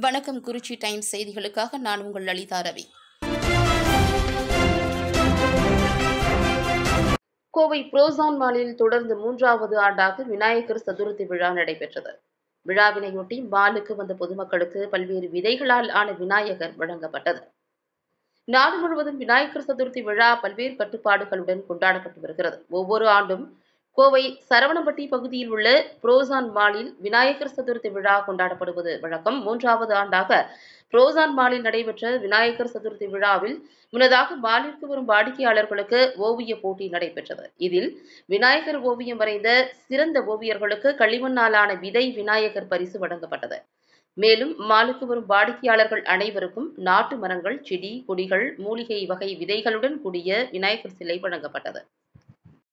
வணக்கம் குறிச்சி டைம்ஸ் செய்திகளுக்காக நான் உங்கள் லலிதா ரவி கோவை புரோசான் மாலில் தொடர்ந்து மூன்றாவது ஆண்டாக விநாயகர் சதுர்த்தி விழா நடைபெற்றது விழாவினையொட்டி மாலுக்கு வந்த பொதுமக்களுக்கு பல்வேறு விதைகளால் ஆன விநாயகர் வழங்கப்பட்டது நாடு முழுவதும் விநாயகர் சதுர்த்தி விழா பல்வேறு கட்டுப்பாடுகளுடன் கொண்டாடப்பட்டு வருகிறது ஒவ்வொரு ஆண்டும் கோவை சரவணம்பட்டி பகுதியில் உள்ள புரோசான் மாலில் விநாயகர் சதுர்த்தி விழா கொண்டாடப்படுவது வழக்கம் மூன்றாவது ஆண்டாக புரோசான் மாலில் நடைபெற்ற விநாயகர் சதுர்த்தி விழாவில் முன்னதாக மாலிற்கு வரும் வாடிக்கையாளர்களுக்கு ஓவிய போட்டி நடைபெற்றது இதில் விநாயகர் ஓவியம் வரைந்த சிறந்த ஓவியர்களுக்கு களிமண்ணாலான விதை விநாயகர் பரிசு வழங்கப்பட்டது மேலும் மாலுக்கு வரும் வாடிக்கையாளர்கள் அனைவருக்கும் நாட்டு மரங்கள் செடி கொடிகள் மூலிகை வகை விதைகளுடன் கூடிய விநாயகர் சிலை வழங்கப்பட்டது